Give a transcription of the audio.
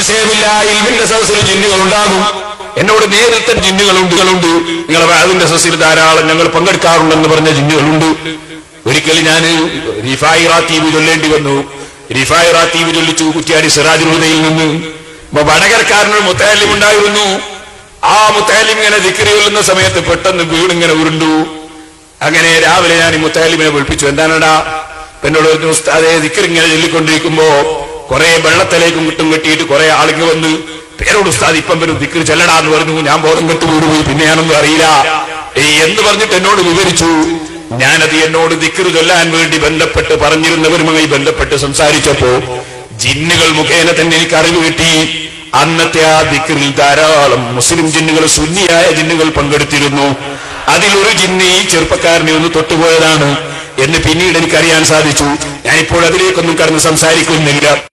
സംശയമില്ല ഇൽമിന്റെ സദസ്സിൽ ജിന്നുകൾ ഉണ്ടാകും എന്നോട് നേരിട്ട ജിന്നുകളുണ്ട് കളുണ്ട് നിങ്ങളെ അതിന്റെ സദസ്സിൽ ധാരാളം ഞങ്ങൾ പങ്കെടുക്കാറുണ്ടെന്ന് പറഞ്ഞ ജിന്നുകളുണ്ട് ഒരിക്കൽ ഞാൻ റിഫായിറ ടി വി ചൊല്ലേണ്ടി വന്നു റിഫായിറ ടി വി ചൊല്ലിച്ചു കുറ്റിയാടി സിറാജുൽ ഹുദയിൽ നിന്ന് അപ്പൊ വടകരക്കാരനൊരു മുത്താലിം ഉണ്ടായിരുന്നു ആ മുത്താലിം ഇങ്ങനെ ദിക്കറി കൊല്ലുന്ന സമയത്ത് പെട്ടെന്ന് വീണിങ്ങനെ ഉരുണ്ടു അങ്ങനെ രാവിലെ ഞാൻ ഈ മുത്താലിമിനെ വിളിപ്പിച്ചു എന്താണടാ അപ്പൊ എന്നോട് പറഞ്ഞു ഉസ്താദെ ദിക്കർ ഇങ്ങനെ ചൊല്ലിക്കൊണ്ടിരിക്കുമ്പോ കുറെ വെള്ളത്തിലേക്കും കിട്ടും കെട്ടിയിട്ട് കുറെ ആളുകൾ വന്ന് പേരോട് ഉസ്താദ് ഇപ്പം വരും ദിക്കർ ചെല്ലടാ എന്ന് പറഞ്ഞു ഞാൻ ബോധം കെട്ട് വീടുപോയി പിന്നെ ഞാനൊന്നും അറിയില്ല ഏയ് എന്ന് പറഞ്ഞിട്ട് എന്നോട് വിവരിച്ചു ഞാനത് എന്നോട് ദിക്കർ ചൊല്ലാൻ വേണ്ടി ബന്ധപ്പെട്ട് പറഞ്ഞിരുന്നവരുമായി ബന്ധപ്പെട്ട് സംസാരിച്ചപ്പോ ജിന്നുകൾ മുഖേന തന്നെ എനിക്ക് അറിവ് കിട്ടി അന്നത്തെ ആ ദിക്കറിൽ ധാരാളം മുസ്ലിം ജിന്നുകൾ സുന്നിയായ ജിന്നുകൾ പങ്കെടുത്തിരുന്നു അതിലൊരു ജിന്ന് ഈ ചെറുപ്പക്കാരനെ ഒന്ന് തൊട്ടുപോയതാണ് എന്ന് പിന്നീട് എനിക്കറിയാൻ സാധിച്ചു ഞാനിപ്പോൾ അതിലേക്കൊന്നും കടന്ന് സംസാരിക്കുന്നില്ല